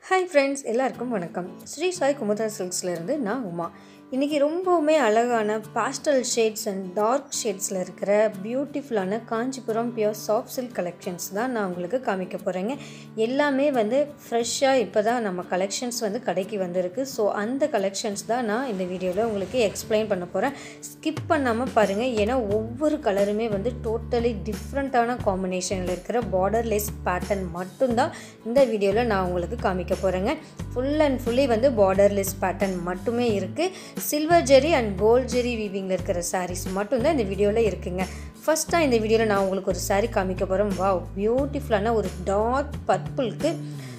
hi friends எல்லாருக்கும் வணக்கம் ஸ்ரீ சாய் குமுதா சில்க்ஸ்லேருந்து நான் உமா இன்றைக்கி ரொம்பவுமே அழகான பாஸ்டல் ஷேட்ஸ் அண்ட் டார்க் ஷேட்ஸில் இருக்கிற பியூட்டிஃபுல்லான Kanchipuram pure soft silk collections தான் நான் உங்களுக்கு காமிக்க போகிறேங்க எல்லாமே வந்து ஃப்ரெஷ்ஷாக இப்போ தான் நம்ம கலெக்ஷன்ஸ் வந்து கடைக்கு வந்திருக்கு ஸோ அந்த கலெக்ஷன்ஸ் தான் நான் இந்த வீடியோவில் உங்களுக்கு எக்ஸ்பிளைன் பண்ண போகிறேன் ஸ்கிப் பண்ணாமல் பாருங்கள் ஏன்னா ஒவ்வொரு கலருமே வந்து டோட்டலி டிஃப்ரெண்ட்டான காம்பினேஷனில் இருக்கிற பார்டர்லெஸ் பேட்டர்ன் மட்டும்தான் இந்த வீடியோவில் நான் உங்களுக்கு காமிக்க போகிறேங்க ஃபுல் அண்ட் ஃபுல்லி வந்து பார்டர்லெஸ் பேட்டர்ன் மட்டுமே இருக்குது silver zari and gold zari வீவிங்கில் இருக்கிற சாரீஸ் மட்டும்தான் இந்த வீடியோவில் இருக்குங்க ஃபஸ்ட்டாக இந்த வீடியோவில் நான் உங்களுக்கு ஒரு saree காமிக்க போகிறேன் வாவ் பியூட்டிஃபுல்லான ஒரு டார்க் பர்பிளுக்கு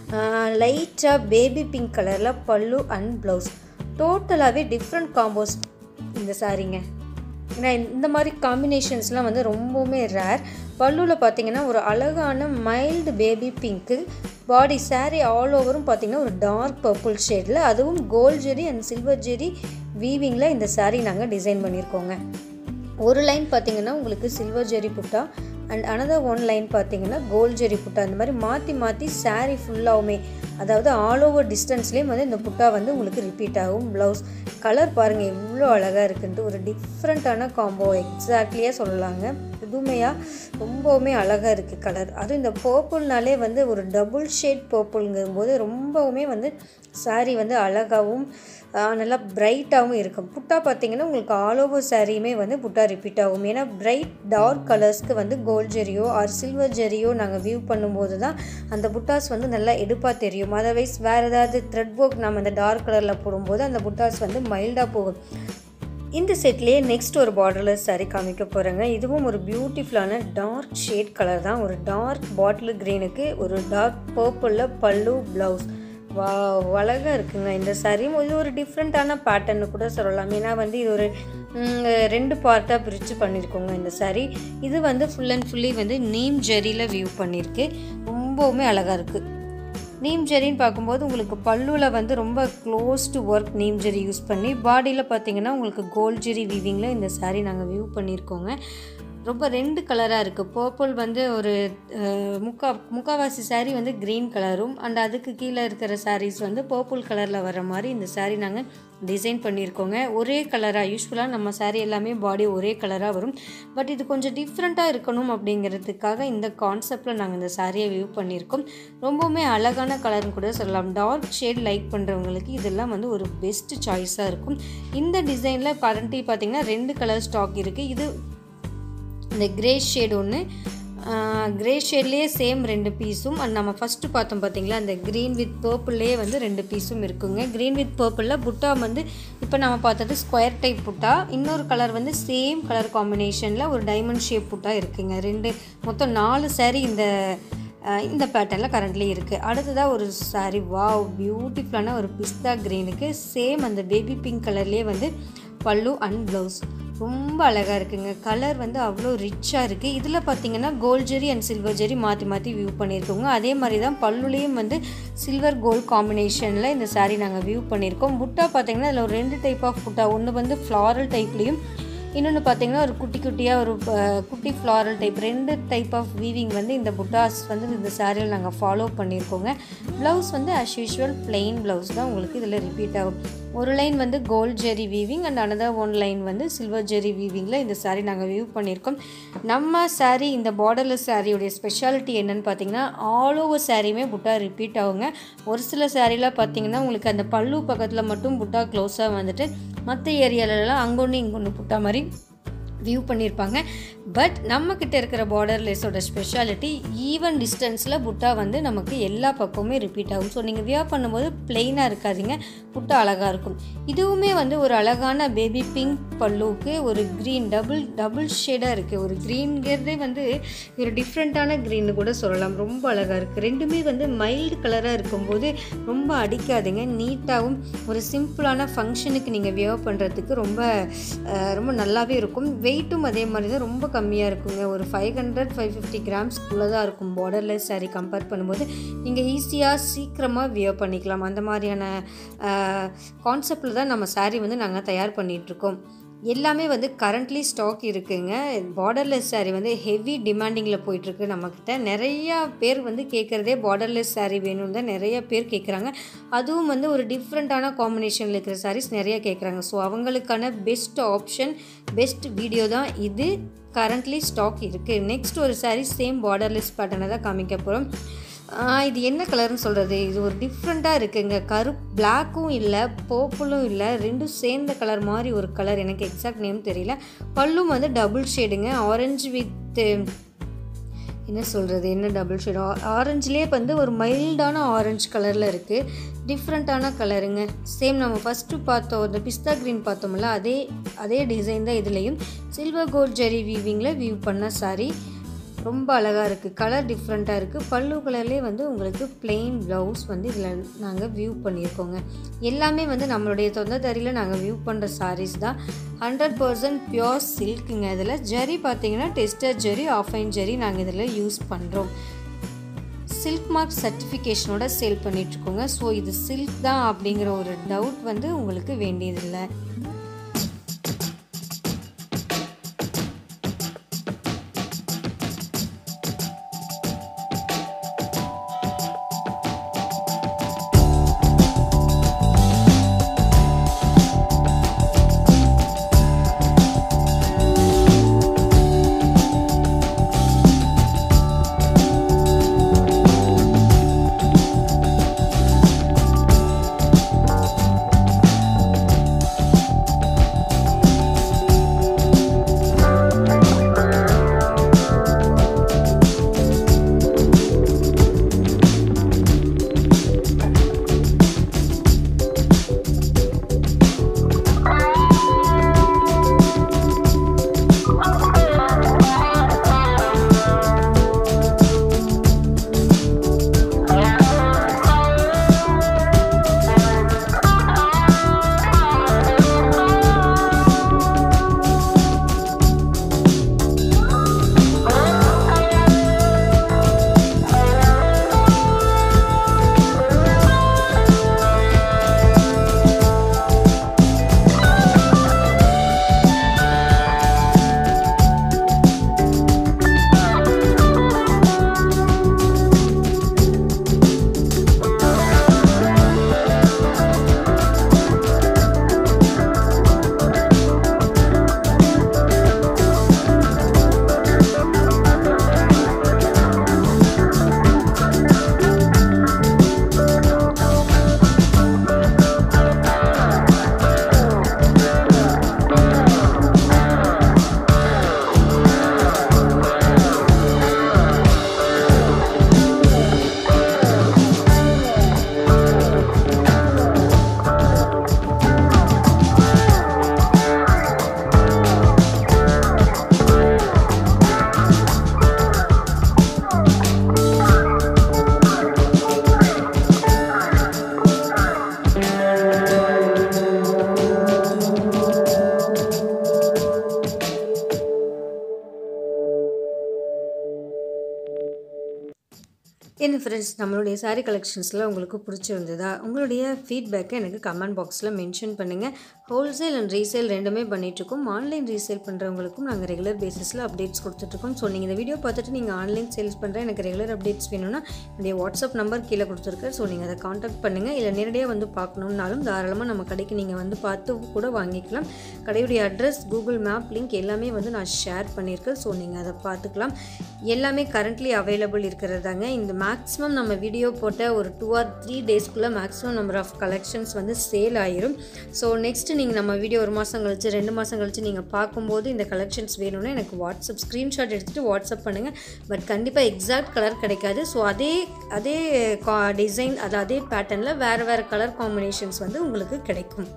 லைட்டாக பேபி பிங்க் கலரில் பல்லு அண்ட் ப்ளவுஸ் டோட்டலாகவே டிஃப்ரெண்ட் காம்போஸ் இந்த சாரீங்க ஏன்னா இந்த மாதிரி காம்பினேஷன்ஸ்லாம் வந்து ரொம்பவுமே ரேர் பல்லுவில் பார்த்தீங்கன்னா ஒரு அழகான மைல்டு பேபி பிங்க்கு பாடி saree ஆல் ஓவரும் பார்த்தீங்கன்னா ஒரு டார்க் பர்பிள் ஷேடில் அதுவும் gold zari and silver zari வீவிங்கில் இந்த saree நாங்கள் டிசைன் பண்ணியிருக்கோங்க ஒரு லைன் பார்த்தீங்கன்னா உங்களுக்கு silver zari butta and another one line பார்த்தீங்கன்னா கோல்ட் ஜெரி புட்டா இந்த மாதிரி மாற்றி மாற்றி saree ஃபுல்லாகவுமே அதாவது ஆல் ஓவர் டிஸ்டன்ஸ்லேயும் வந்து இந்த புட்டா வந்து உங்களுக்கு ரிப்பீட் ஆகும் ப்ளவுஸ் கலர் பாருங்கள் எவ்வளோ அழகாக இருக்குன்ட்டு ஒரு டிஃப்ரெண்ட்டான காம்போ எக்ஸாக்ட்லியாக சொல்லலாங்க புதுமையாக ரொம்பவுமே அழகாக இருக்குது கலர் அதுவும் இந்த பர்பிள்னாலே வந்து ஒரு டபுள் ஷேட் பர்பிள்ங்கும்போது ரொம்பவுமே வந்து saree வந்து அழகாகவும் ஆஹ், நல்லா பிரைட்டாகவும் இருக்கும் புட்டா பார்த்தீங்கன்னா உங்களுக்கு ஆல் ஓவர் சாரியுமே வந்து புட்டா ரிப்பீட் ஆகும் ஏன்னா பிரைட் டார்க் கலர்ஸ்க்கு வந்து கோல்ட் ஜெரியோ ஆர் சில்வர் ஜெரியோ நாங்கள் வியூ பண்ணும்போது தான் அந்த புட்டாஸ் வந்து நல்லா எடுப்பாக தெரியும் அதர்வைஸ் வேறு ஏதாவது த்ரெட் ஒர்க் நம்ம அந்த டார்க் கலரில் போடும்போது அந்த புட்டாஸ் வந்து மைல்டாக போகும் இந்த செட்லேயே நெக்ஸ்ட் ஒரு பார்டர்லெஸ் saree காமிக்க போகிறேங்க இதுவும் ஒரு பியூட்டிஃபுல்லான டார்க் ஷேட் கலர் தான் ஒரு டார்க் பாட்டில் க்ரீனுக்கு ஒரு டார்க் பர்பிளில் பல்லு ப்ளவுஸ் வா அழகாக இருக்குங்க இந்த சாரியும் இது ஒரு டிஃப்ரெண்ட்டான பேட்டர்னு கூட சொல்லலாம் ஏன்னா வந்து இது ஒரு ம், ரெண்டு பார்ட்டாக பிரித்து பண்ணியிருக்கோங்க இந்த saree இது வந்து ஃபுல் அண்ட் ஃபுல்லி வந்து நீம் ஜெரியில் வியூ பண்ணியிருக்கு ரொம்பவுமே அழகாக இருக்குது நீம் ஜெரின்னு பார்க்கும்போது உங்களுக்கு பல்லுவில் வந்து ரொம்ப க்ளோஸ் டு ஒர்க் நீம் ஜெரி யூஸ் பண்ணி பாடியில் பார்த்தீங்கன்னா உங்களுக்கு கோல்ட் ஜெரி வீவிங்கில் இந்த saree நாங்கள் வியூ பண்ணியிருக்கோங்க ரொம்ப ரெண்டு கலராக இருக்குது பர்பிள் வந்து ஒரு அஹ், முக்கா முக்காவாசி saree வந்து க்ரீன் கலரும் அண்ட் அதுக்கு கீழே இருக்கிற sarees வந்து பர்பிள் கலரில் வர மாதிரி இந்த saree நாங்கள் டிசைன் பண்ணியிருக்கோங்க ஒரே கலராக யூஸ்வலாக நம்ம saree எல்லாமே பாடி ஒரே கலராக வரும் பட் இது கொஞ்சம் டிஃப்ரெண்ட்டாக இருக்கணும் அப்படிங்கிறதுக்காக இந்த கான்செப்டில் நாங்கள் இந்த சாரியை வியூ பண்ணியிருக்கோம் ரொம்பவுமே அழகான கலர்னு கூட சொல்லலாம் டார்க் ஷேட் லைக் பண்ணுறவங்களுக்கு இதெல்லாம் வந்து ஒரு பெஸ்ட் சாய்ஸாக இருக்கும் இந்த டிசைனில் கரண்ட்லி பார்த்தீங்கன்னா ரெண்டு கலர் ஸ்டாக் இருக்குது இது இந்த கிரே ஷேட் ஒன்று கிரே ஷேட்லேயே சேம் ரெண்டு பீஸும் அண்ட் நம்ம ஃபஸ்ட்டு பார்த்தோம் பார்த்தீங்களா அந்த க்ரீன் வித் பர்பிள்லேயே வந்து ரெண்டு பீஸும் இருக்குங்க க்ரீன் வித் பர்பிளில் புட்டா வந்து இப்போ நம்ம பார்த்தது ஸ்கொயர் டைப் புட்டா இன்னொரு கலர் வந்து சேம் கலர் காம்பினேஷனில் ஒரு டைமண்ட் ஷேப் புட்டா இருக்குங்க ரெண்டு மொத்தம் நாலு saree இந்த அஹ், இந்த பேட்டர்னில் கரண்ட்லி இருக்குது அடுத்ததாக ஒரு saree வாவ் பியூட்டிஃபுல்லான ஒரு பிஸ்தா க்ரீனுக்கு சேம் அந்த பேபி பிங்க் கலர்லேயே வந்து பல்லு அண்ட் ப்ளவுஸ் ரொம்ப அழகாக இருக்குங்க கலர் வந்து அவ்வளோ ரிச்சாக இருக்குது இதில் பார்த்தீங்கன்னா gold zari and silver zari மாற்றி மாற்றி வியூ பண்ணியிருக்கோங்க அதே மாதிரி தான் பல்லுலேயும் வந்து சில்வர் கோல்ட் காம்பினேஷனில் இந்த saree நாங்கள் வியூ பண்ணியிருக்கோம் புட்டா பார்த்தீங்கன்னா இதில் ஒரு ரெண்டு டைப் ஆஃப் புட்டா ஒன்று வந்து ஃப்ளாரல் டைப்லேயும் இன்னொன்று பார்த்தீங்கன்னா ஒரு குட்டி குட்டியாக ஒரு அஹ், குட்டி ஃப்ளாரல் டைப் ரெண்டு டைப் ஆஃப் வீவிங் வந்து இந்த புட்டாஸ் வந்து இந்த சாரியில் நாங்கள் ஃபாலோ பண்ணியிருக்கோங்க ப்ளவுஸ் வந்து as usual plain ப்ளவுஸ் தான் உங்களுக்கு இதில் ரிப்பீட் ஆகும் ஒரு லைன் வந்து gold zari weaving and another one line வந்து சில்வர் ஜெரி வீவிங்கில் இந்த saree நாங்கள் வியூ பண்ணியிருக்கோம் நம்ம saree இந்த பார்டர்லெஸ் சாரியுடைய ஸ்பெஷாலிட்டி என்னன்னு பார்த்தீங்கன்னா ஆல் ஓவர் சாரியுமே புட்டா ரிப்பீட் ஆகுங்க ஒரு சில சாரீலாம் பார்த்தீங்கன்னா உங்களுக்கு அந்த பல்லு பக்கத்தில் மட்டும் புட்டா க்ளோஸாக வந்துட்டு மற்ற ஏரியாலலாம் அங்கொன்று இங்கொன்று புட்டா மாதிரி வியூ பண்ணியிருப்பாங்க பட் நம்மக்கிட்ட இருக்கிற பார்டர் லேஸோட ஸ்பெஷாலிட்டி ஈவன் டிஸ்டன்ஸில் புட்டா வந்து நமக்கு எல்லா பக்கமுமே ரிப்பீட் ஆகும் ஸோ நீங்கள் வியர் பண்ணும்போது பிளெயினாக இருக்காதீங்க புட்டா அழகாக இருக்கும் இதுவுமே வந்து ஒரு அழகான பேபி பிங்க் பல்லுவுக்கு ஒரு க்ரீன் டபுள் டபுள் ஷேடாக இருக்குது ஒரு க்ரீன்கிறதே வந்து ஒரு டிஃப்ரெண்ட்டான க்ரீன்னு கூட சொல்லலாம் ரொம்ப அழகாக இருக்குது ரெண்டுமே வந்து மைல்டு கலராக இருக்கும்போது ரொம்ப அடிக்காதுங்க நீட்டாகவும் ஒரு சிம்பிளான ஃபங்க்ஷனுக்கு நீங்கள் வியர் பண்ணுறதுக்கு ரொம்ப அஹ், ரொம்ப நல்லாவே இருக்கும் வெயிட்டும் அதே மாதிரி தான் ரொம்ப கம்மியாக இருக்குங்க ஒரு ஃபைவ் ஹண்ட்ரட் ஃபைவ் ஃபிஃப்டி கிராம்ஸ்க்குள்ளே தான் இருக்கும் பார்டர்லெஸ் saree கம்பேர் பண்ணும்போது நீங்கள் ஈஸியாக சீக்கிரமாக வியர் பண்ணிக்கலாம் அந்த மாதிரியான கான்செப்டில் தான் நம்ம saree வந்து நாங்கள் தயார் பண்ணிகிட்ருக்கோம் எல்லாமே வந்து கரண்ட்லி ஸ்டாக் இருக்குங்க பார்டர்லெஸ் saree வந்து ஹெவி டிமாண்டிங்கில் போயிட்டுருக்கு நம்மக்கிட்ட நிறையா பேர் வந்து கேட்குறதே பார்டர்லெஸ் saree வேணும்னு தான் நிறைய பேர் கேட்குறாங்க அதுவும் வந்து ஒரு டிஃப்ரெண்ட்டான காம்பினேஷனில் இருக்கிற sarees நிறைய கேட்குறாங்க ஸோ அவங்களுக்கான பெஸ்ட் ஆப்ஷன் பெஸ்ட் வீடியோ தான் இது கரண்ட்லி ஸ்டாக் இருக்குது நெக்ஸ்ட் ஒரு saree சேம் பார்டர்லெஸ் பேட்டர்னை தான் காமிக்க போகிறோம் இது என்ன கலர்னு சொல்கிறது இது ஒரு டிஃப்ரெண்ட்டாக இருக்குங்க கரு பிளாக்கும் இல்லை பர்பிளும் இல்லை ரெண்டும் சேர்ந்த கலர் மாதிரி ஒரு கலர் எனக்கு எக்ஸாக்ட் நேம் தெரியல பல்லும் வந்து டபுள் ஷேடுங்க ஆரஞ்சு வித் என்ன சொல்கிறது என்ன டபுள் ஷேட் ஆரஞ்சுலேயே வந்து ஒரு மைல்டான ஆரஞ்சு கலரில் இருக்குது டிஃப்ரெண்ட்டான கலருங்க சேம் நம்ம ஃபஸ்ட்டு பார்த்தோம் இந்த பிஸ்தா க்ரீன் பார்த்தோம்ல அதே அதே டிசைன் தான் இதுலேயும் சில்வர் கோல்ட் ஜெரி வீவிங்கில் வீவ் பண்ண saree ரொம்ப அழகாக இருக்குது கலர் டிஃப்ரெண்ட்டாக இருக்குது பல்லு கலர்லேயே வந்து உங்களுக்கு plain ப்ளவுஸ் வந்து இதில் நாங்கள் வியூ பண்ணியிருக்கோங்க எல்லாமே வந்து நம்மளுடைய தொந்ததறியில் நாங்கள் வியூ பண்ணுற sarees தான் ஹண்ட்ரட் பர்சன்ட் பியோர் சில்க்குங்க இதில் ஜெரி பார்த்தீங்கன்னா டெஸ்டர் ஜெரி ஆஃபைன் ஜெரி நாங்கள் இதில் யூஸ் பண்ணுறோம் சில்க் மார்க் சர்டிஃபிகேஷனோட சேல் பண்ணிகிட்ருக்கோங்க ஸோ இது சில்க் தான் அப்படிங்கிற ஒரு டவுட் வந்து உங்களுக்கு வேண்டியதில்லை என்ன ஃப்ரெண்ட்ஸ் நம்மளுடைய saree கலெக்ஷன்ஸில் உங்களுக்கு பிடிச்சிருந்ததா உங்களுடைய ஃபீட்பேக்கை எனக்கு கமெண்ட் பாக்ஸில் மென்ஷன் பண்ணுங்கள் ஹோல்சேல் அண்ட் ரீசேல் ரெண்டுமே பண்ணிகிட்ருக்கோம் ஆன்லைன் ரீசேல் பண்ணுறவங்களுக்கும் நாங்கள் ரெகுலர் பேசிஸில் அப்டேட்ஸ் கொடுத்துட்ருக்கோம் ஸோ நீங்கள் இந்த வீடியோ பார்த்துட்டு நீங்கள் ஆன்லைன் சேல்ஸ் பண்ணுற எனக்கு ரெகுலர் அப்டேட்ஸ் வேணும்னா என்னுடைய வாட்ஸ்அப் நம்பர் கீழே கொடுத்துருக்கேன் ஸோ நீங்கள் அதை காண்டாக்ட் பண்ணுங்கள் இல்லை நேரடியாக வந்து பார்க்கணுன்னாலும் தாராளமாக நம்ம கடைக்கு நீங்கள் வந்து பார்த்து கூட வாங்கிக்கலாம் கடையுடைய அட்ரஸ் கூகுள் மேப் லிங்க் எல்லாமே வந்து நான் ஷேர் பண்ணியிருக்கேன் ஸோ நீங்கள் அதை பார்த்துக்கலாம் எல்லாமே கரண்ட்லி அவைலபிள் இருக்கிறதாங்க இந்த மேக்ஸிமம் நம்ம வீடியோ போட்ட ஒரு டூ ஆர் த்ரீ டேஸ்க்குள்ளே மேக்ஸிமம் நம்பர் ஆஃப் கலெக்ஷன்ஸ் வந்து சேல் ஆயிரும் ஸோ நெக்ஸ்ட்டு நீங்கள் நம்ம வீடியோ ஒரு மாதம் கழிச்சு ரெண்டு மாதம் கழிச்சு நீங்கள் பார்க்கும்போது இந்த கலெக்ஷன்ஸ் வேணும்னா எனக்கு வாட்ஸ்அப் ஸ்க்ரீன்ஷாட் எடுத்துகிட்டு வாட்ஸ்அப் பண்ணுங்கள் பட் கண்டிப்பாக எக்ஸாக்ட் கலர் கிடைக்காது ஸோ அதே அதே டிசைன் அது அதே பேட்டர்னில் வேறு வேறு கலர் காம்பினேஷன்ஸ் வந்து உங்களுக்கு கிடைக்கும்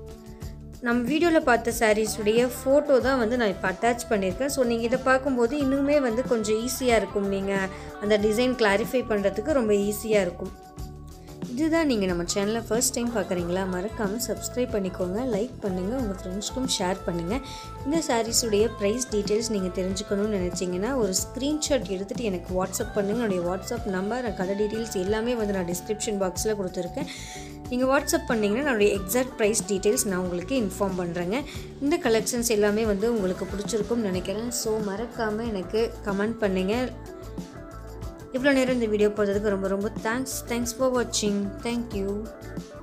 நம்ம வீடியோவில் பார்த்த சாரீஸுடைய ஃபோட்டோ தான் வந்து நான் இப்போ அட்டாச் பண்ணியிருக்கேன் ஸோ நீங்கள் இதை பார்க்கும்போது இன்னுமே வந்து கொஞ்சம் ஈஸியாக இருக்கும் நீங்கள் அந்த டிசைன் கிளாரிஃபை பண்ணுறதுக்கு ரொம்ப ஈஸியாக இருக்கும் இதுதான் நீங்கள் நம்ம சேனலை ஃபர்ஸ்ட் டைம் பார்க்குறீங்களா மறக்காமல் சப்ஸ்கிரைப் பண்ணிக்கோங்க லைக் பண்ணுங்கள் உங்கள் ஃப்ரெண்ட்ஸ்க்கும் ஷேர் பண்ணுங்கள் இந்த சாரீஸுடைய ப்ரைஸ் டீட்டெயில்ஸ் நீங்கள் தெரிஞ்சுக்கணும்னு நினச்சிங்கன்னா ஒரு ஸ்க்ரீன்ஷாட் எடுத்துகிட்டு எனக்கு வாட்ஸ்அப் பண்ணுங்கள் என்னுடைய வாட்ஸ்அப் நம்பர் கடை டீட்டெயில்ஸ் எல்லாமே வந்து நான் டிஸ்கிரிப்ஷன் பாக்ஸில் கொடுத்துருக்கேன் நீங்கள் வாட்ஸ்அப் பண்ணிங்கன்னா என்னுடைய எக்ஸாக்ட் ப்ரைஸ் டீட்டெயில்ஸ் நான் உங்களுக்கு இன்ஃபார்ம் பண்ணுறேங்க இந்த கலெக்ஷன்ஸ் எல்லாமே வந்து உங்களுக்கு பிடிச்சிருக்கும்னு நினைக்கிறேன் ஸோ மறக்காமல் எனக்கு கமெண்ட் பண்ணுங்கள் இவ்வளோ நேரம் இந்த வீடியோ பார்த்ததுக்கு ரொம்ப ரொம்ப தேங்க்ஸ் தேங்க்ஸ் ஃபார் வாட்சிங் தேங்க்யூ